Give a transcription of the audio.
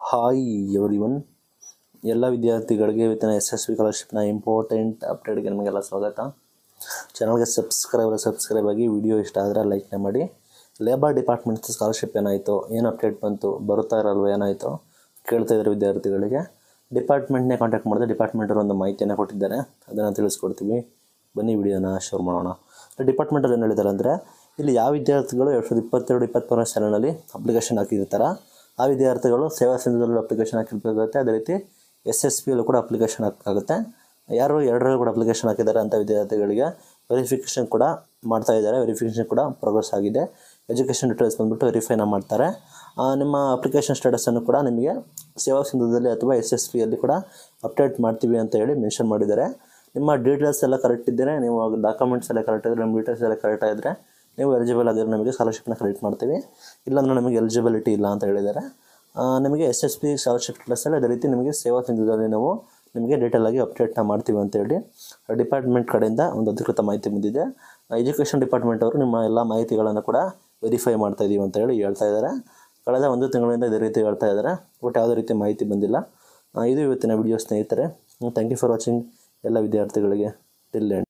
hi every one ಎಲ್ಲ ವಿದ್ಯಾರ್ಥಿಗಳಿಗೆ ಇವತ್ತಿನ ಎಸ್ ಎಸ್ ವಿ ಸ್ಕಾಲರ್ಶಿಪ್ನ ಇಂಪಾರ್ಟೆಂಟ್ ಅಪ್ಡೇಟ್ಗೆ ನಿಮಗೆಲ್ಲ ಸ್ವಾಗತ ಚಾನಲ್ಗೆ ಸಬ್ಸ್ಕ್ರೈಬರ್ ಸಬ್ಸ್ಕ್ರೈಬ್ ಆಗಿ ವಿಡಿಯೋ ಇಷ್ಟ ಆದರೆ ಲೈಕ್ನ ಮಾಡಿ ಲೇಬರ್ ಡಿಪಾರ್ಟ್ಮೆಂಟ್ ಸ್ಕಾಲರ್ಶಿಪ್ ಏನಾಯಿತು ಏನು ಅಪ್ಡೇಟ್ ಬಂತು ಬರುತ್ತಾ ಇರಲ್ವ ಏನಾಯಿತು ಕೇಳ್ತಾ ಇದ್ದಾರೆ ವಿದ್ಯಾರ್ಥಿಗಳಿಗೆ ಡಿಪಾರ್ಟ್ಮೆಂಟ್ನೇ ಕಾಂಟ್ಯಾಕ್ಟ್ ಮಾಡಿದ್ರೆ ಡಿಪಾರ್ಟ್ಮೆಂಟರು ಒಂದು ಮಾಹಿತಿಯನ್ನು ಕೊಟ್ಟಿದ್ದಾರೆ ಅದನ್ನು ತಿಳಿಸ್ಕೊಡ್ತೀವಿ ಬನ್ನಿ ವಿಡಿಯೋನ ಶೇರ್ ಮಾಡೋಣ ಡಿಪಾರ್ಟ್ಮೆಂಟಲ್ಲಿ ಏನು ಹೇಳಿದ್ದಾರೆ ಅಂದರೆ ಇಲ್ಲಿ ಯಾವ ವಿದ್ಯಾರ್ಥಿಗಳು ಎರಡು ಸಾವಿರದ ಇಪ್ಪತ್ತೆರಡು ಇಪ್ಪತ್ತ್ಮೂರನೇ ಸಾಲಿನಲ್ಲಿ ಅಪ್ಲಿಕೇಶನ್ ಹಾಕಿರ್ತಾರ ಆ ವಿದ್ಯಾರ್ಥಿಗಳು ಸೇವಾ ಸಿಂಧುದಲ್ಲಿ ಅಪ್ಲಿಕೇಶನ್ ಹಾಕಿರ್ಬೇಕಾಗುತ್ತೆ ಅದೇ ರೀತಿ ಎಸ್ ಎಸ್ ಪಿಯಲ್ಲೂ ಕೂಡ ಅಪ್ಲಿಕೇಶನ್ ಹಾಕಾಗುತ್ತೆ ಯಾರು ಎರಡರಲ್ಲೂ ಕೂಡ ಅಪ್ಲಿಕೇಶನ್ ಹಾಕಿದ್ದಾರೆ ಅಂಥ ವಿದ್ಯಾರ್ಥಿಗಳಿಗೆ ವೆರಿಫಿಕೇಷನ್ ಕೂಡ ಮಾಡ್ತಾ ಇದ್ದಾರೆ ವೆರಿಫಿಕೇಷನ್ ಕೂಡ ಪ್ರೋಗ್ರೆಸ್ ಆಗಿದೆ ಎಜುಕೇಷನ್ ಡೀಟೇಲ್ಸ್ ಬಂದುಬಿಟ್ಟು ವೆರಿಫೈನ ಮಾಡ್ತಾರೆ ಆ, ನಿಮ್ಮ ಅಪ್ಲಿಕೇಶನ್ ಸ್ಟೇಟಸನ್ನು ಕೂಡ ನಿಮಗೆ ಸೇವಾ ಸಿಂಧುದಲ್ಲಿ ಅಥವಾ ಎಸ್ ಎಸ್ ಪಿಯಲ್ಲಿ ಕೂಡ ಅಪ್ಡೇಟ್ ಮಾಡ್ತೀವಿ ಅಂತ ಹೇಳಿ ಮೆನ್ಷನ್ ಮಾಡಿದ್ದಾರೆ ನಿಮ್ಮ ಡೀಟೇಲ್ಸ್ ಎಲ್ಲ ಕರೆಕ್ಟ್ ಇದ್ದರೆ ನೀವು ಡಾಕ್ಯುಮೆಂಟ್ಸ್ ಎಲ್ಲ ಕರೆಕ್ಟ್ ಇದ್ದರೆ ನಿಮ್ಮ ಡೀಟೇಲ್ಸ್ ಎಲ್ಲ ಕರೆಕ್ಟ್ ಆಗಿದ್ದರೆ ನೀವು ಎಲಿಜಿಬಲ್ ಆಗಿದ್ರೆ ನಮಗೆ ಸ್ಕಾಲರ್ಶಿಪ್ನ ಕ್ರೆಡಿಟ್ ಮಾಡ್ತೀವಿ ಇಲ್ಲಾಂದ್ರೆ ನಮಗೆ ಎಲಿಜಿಬಿಲಿಟಿ ಇಲ್ಲ ಅಂತ ಹೇಳಿದ್ದಾರೆ ಆ, ನಿಮಗೆ ಎಸ್ ಎಸ್ ಪಿ ಸ್ಕಾಲರ್ಶಿಪ್ ಪ್ಲಸ್ಸಲ್ಲಿ ಅದೇ ರೀತಿ ನಿಮಗೆ ಸೇವಾ ಸಿಂಧುದಲ್ಲಿ ನಾವು ನಿಮಗೆ ಡೀಟೇಲ್ ಆಗಿ ಅಪ್ಡೇಟ್ನ ಮಾಡ್ತೀವಿ ಅಂತೇಳಿ ಡಿಪಾರ್ಟ್ಮೆಂಟ್ ಕಡೆಯಿಂದ ಒಂದು ಅಧಿಕೃತ ಮಾಹಿತಿ ಬಂದಿದೆ ಎಜುಕೇಷನ್ ಡಿಪಾರ್ಟ್ಮೆಂಟ್ ಅವರು ನಿಮ್ಮ ಎಲ್ಲ ಮಾಹಿತಿಗಳನ್ನು ಕೂಡ ವೆರಿಫೈ ಮಾಡ್ತಾ ಇದ್ದೀವಿ ಅಂತ ಹೇಳಿ ಹೇಳ್ತಾ ಇದ್ದಾರೆ ಕಳೆದ ಒಂದು ತಿಂಗಳಿಂದ ಇದೇ ರೀತಿ ಹೇಳ್ತಾ ಇದ್ದಾರೆ ಬಟ್ ಯಾವುದೇ ರೀತಿ ಮಾಹಿತಿ ಬಂದಿಲ್ಲ ಆ, ಇದು ಇವತ್ತಿನ ವಿಡಿಯೋ ಸ್ನೇಹಿತರೆ ಥ್ಯಾಂಕ್ ಯು ಫಾರ್ ವಾಚಿಂಗ್ ಎಲ್ಲ ವಿದ್ಯಾರ್ಥಿಗಳಿಗೆ ಟಿಲ್ ಎಂಡ್